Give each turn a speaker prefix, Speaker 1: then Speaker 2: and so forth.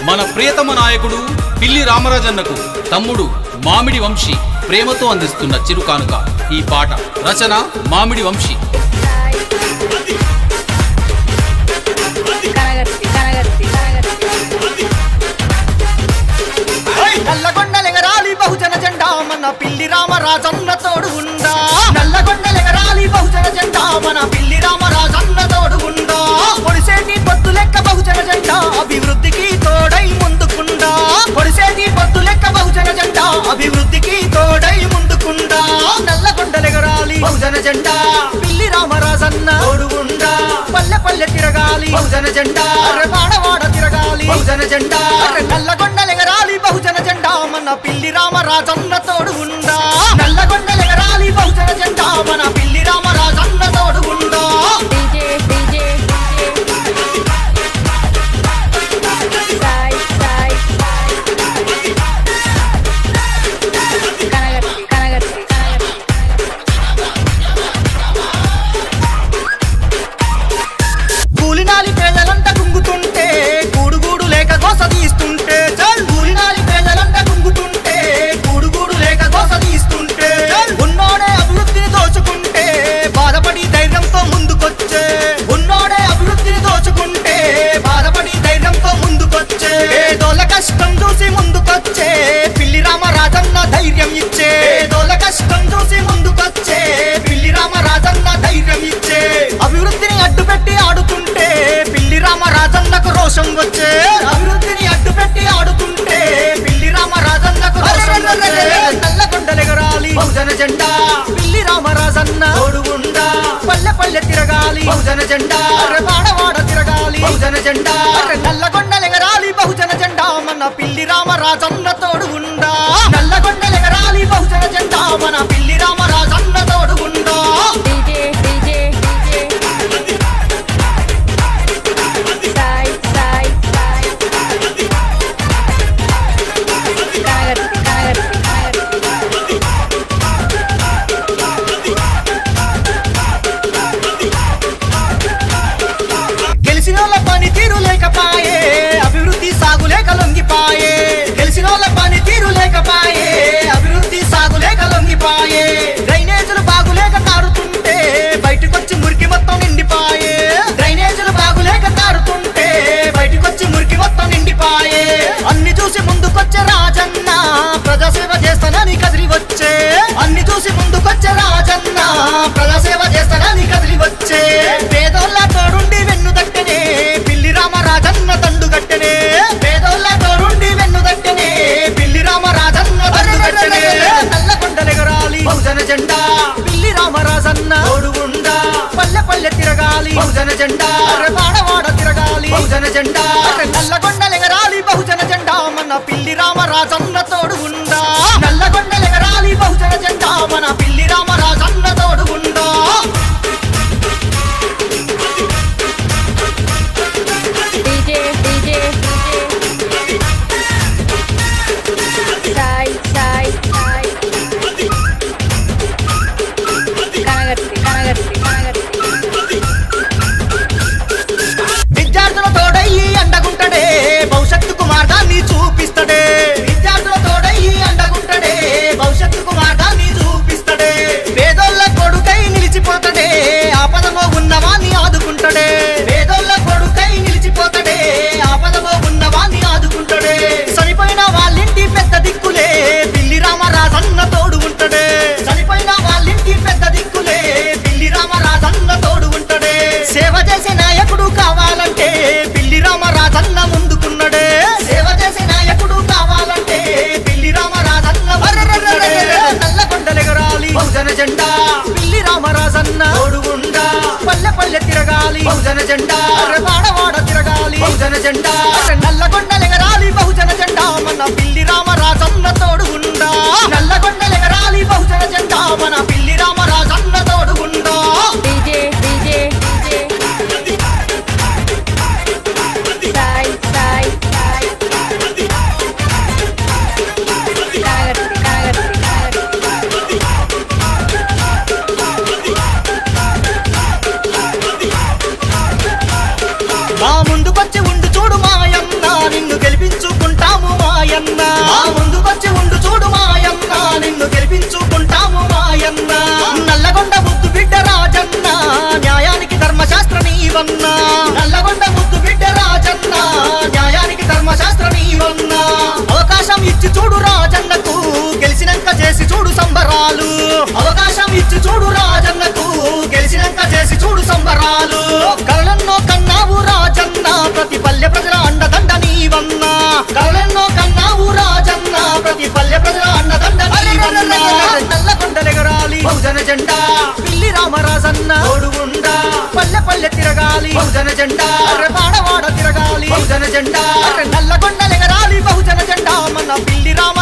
Speaker 1: మన ప్రియతమ నాయకుడు పిల్లి రామరాజన్నకు తమ్ముడు మామిడి వంశీ ప్రేమతో అందిస్తున్న చిరుకానుక ఈ పాట రచన మామిడి వంశీ
Speaker 2: కనగర్తి కనగర్తి కనగర్తి
Speaker 3: నల్లగొండలెగరాలి బహుజన జెండా మన పిల్లి రామరాజన్న తోడు ఉండా నల్లగొండలెగరాలి బహుజన జెండా మన పిల్లి రామరాజన్న తోడు ఉండా పొడిసేటి పొద్దు లెక్క బహుజన జెండా అభివృద్ధికి తోడై ముందుకుండా పొడిసేటి పొద్దు లెక్క బహుజన జెండా అభివృద్ధికి తోడై ముందుకుండా నల్లగొండలెగరాలి బహుజన జెండా పిల్లి రామరాజన్న తోడు ఉండా పల్లె పల్లె తిరగాలి బహుజన జెండా వాడ తిరగాలి బహుజన జెండా నల్లగొండలెగరాలి బహుజన జెండా మన పిల్లి రామరాజన్న తోడు ఉండా నల్లగొండలెగరాలి బహుజన జెండా మన పిల్లి రామరాజన్న తోడు ఉండా
Speaker 2: డీజే డీజే సాయి సాయి కనగర్తి కనగర్తి కనగర్తి
Speaker 3: కూలినాలి పేదలంతా కుంగుతుంటే గూడుగూడు లేక గోస తీస్తుంటే చల్ కూలినాలి పేదలంతా కుంగుతుంటే గూడుగూడు లేక గోస తీస్తుంటే చల్ ఉన్నోడే అభివృద్ధిని దోచుకుంటే బాధపడి ధైర్యంతో ముందుకొచ్చే ఉన్నోడే అభివృద్ధిని దోచుకుంటే బాధపడి ధైర్యంతో ముందుకొచ్చే ఏదోల కష్టం చూసి ముందుకొచ్చే పిల్లి రామరాజన్న ధైర్యం ఇచ్చే ఏదోల కష్టం చూసి ముందుకొచ్చే పిల్లి రామరాజన్న ధైర్యం ఇచ్చే అభివృద్ధిని అడ్డుపెట్టి ఆడుతుంటే పిల్లి రామరాజన్నకు రోషం వచ్చే అభివృద్ధిని అడ్డుపెట్టి ఆడుతుంటే పిల్లి రామరాజన్నకు రోషం వచ్చే నల్లగొండలెగరాలి బహుజన జెండా పిల్లి రామరాజన్న తోడుగుండా పల్లె పల్లె తిరగాలి బహుజన జెండా వాడ తిరగాలి బహుజన జెండా నల్లగొండలెగరాలి బహుజన జెండా మన పిల్లి రామరాజన్న తోడుగుండా నల్లగొండలెగరాలి బహుజన జెండా మన పిల్లి రామరాజన్న తోడుగుండా
Speaker 2: DJ DJ DJ Sai Sai Sai Kanagarthi Kanagarthi Kanagarthi
Speaker 3: గెలిసినోళ్ళ పని తీరు లేకపాయే అభివృద్ధి సాగులేక లొంగిపాయే గెలిసినోళ్ళ పని తీరు లేకపాయే అభివృద్ధి సాగులేక లొంగిపాయే డ్రైనేజీలు బాగులేక తారుతుంటే బయటకొచ్చి మురికి మొత్తం నిండిపాయే డ్రైనేజీలు బాగులేక తారుతుంటే బయటకొచ్చి మురికి మొత్తం నిండిపాయే అన్ని చూసి ముందుకొచ్చే రాజన్న ప్రజాసేవ చేస్తానని కదిలి వచ్చే అన్ని చూసి ముందుకొచ్చే రాజన్న ప్రజాసేవ చేస్తానని కదిలి వచ్చే పేదోళ్ళ తోడుండి వెన్ను దట్టనే పిల్లి రామరాజన్న దండు గట్టనే పేదోళ్ళ తోడుండి వెన్ను దట్టనే పిల్లి రామరాజన్న దండు గట్టనే నల్లకొండలెగరాలి బహుజన జెండా పిల్లి రామరాజన్న తోడుగుండా పల్లె పల్లె తిరగాలి బహుజన జెండా వాడ తిరగాలి బహుజన జెండా నల్లగొండలెగరాలి బహుజన జెండా మన పిల్లి రామరాజన్న తోడుగుండా నల్లగొండలెగరాలి బహుజన జెండా మన పిల్లి రామరాజన్న తోడుగుండా
Speaker 2: డీజే డీజే సాయి సాయి సాయి కనగర్తి కనగర్తి కనగర్తి
Speaker 3: విద్యార్థుల తోడయ్యి అండగుంటడే భవిష్యత్తుకు మార్గాన్ని చూపిస్తడే విద్యార్థుల తోడయ్యి అండగుంటడే భవిష్యత్తుకు మార్గాన్ని చూపిస్తడే పేదోళ్ళ కొడుకై నిలిచిపోతడే ఆపదలో ఉన్నవాన్ని ఆదుకుంటడే పేదోళ్ళ కొడుకై నిలిచిపోతడే ఆపదలో ఉన్నవాన్ని ఆదుకుంటడే చనిపోయిన వాళ్ళింటి పెద్ద దిక్కులే పిల్లి రామరాజన్న తోడు ఉంటడే చనిపోయిన వాళ్ళింటి పెద్ద దిక్కులే పిల్లి రామరాజన్న తోడు ఉంటడే సేవ చేసే నాయకుడు కావాలంటే పిల్లి రామరాజన్న ముందుకున్నడే సేవ చేసే నాయకుడు కావాలంటే పిల్లి రామరాజన్న ముందుకున్నడే. నల్లగొండలెగరాలి బహుజన జెండా పిల్లి రామరాజన్న తోడుగుండా పల్లె పల్లె తిరగాలి బహుజన జెండా వాడ వాడ తిరగాలి బహుజన జెండా నల్లగొండలెగరాలి బహుజన జెండా మన పిల్లి రామరాజన్న తోడుగుండా నల్లగొండలెగరాలి బహుజన జెండా మన పిల్లి రామరాజన్న తోడుగుండా
Speaker 2: DJ DJ DJ Sai Sai Sai Kanagarthi Kanagarthi Kanagarthi
Speaker 3: మా ముందుకొచ్చి ఉండు చూడు మాయన్న నిన్ను గెలిపించుకుంటాము మాయన్న మా ముందుకొచ్చి ఉండు చూడు మాయన్న నిన్ను గెలిపించుకుంటాము మాయన్న నల్లగొండ ముద్దు బిడ్డ రాజన్న న్యాయానికి ధర్మశాస్త్ర నీవన్న నల్లగొండ ముద్దు బిడ్డ రాజన్న న్యాయానికి ధర్మశాస్త్ర నీవన్న అవకాశం ఇచ్చి చూడు రాజన్నకు గెలిచినాక చేసి చూడు సంబరాలు అవకాశం ఇచ్చి చూడు రాజన్నకు గెలిచినాక చేసి చూడు సంబరాలు కలలెన్నో కన్నావు రాజన్న ప్రతి పల్లె ప్రజల అండదండ నీవన్నా కలలెన్నో కన్నావు రాజన్న ప్రతి పల్లె ప్రజల అండదండ నీవన్నా నల్లగొండలెగరాలి బహుజన జెండా పిల్లి రామరాజన్న తోడుగుండా పల్లె పల్లె తిరగాలి బహుజన జెండా అర్రె వాడ వాడ తిరగాలి బహుజన జెండా అర్రె నల్లగొండలెగరాలి బహుజన జెండా మన పిల్లి రామ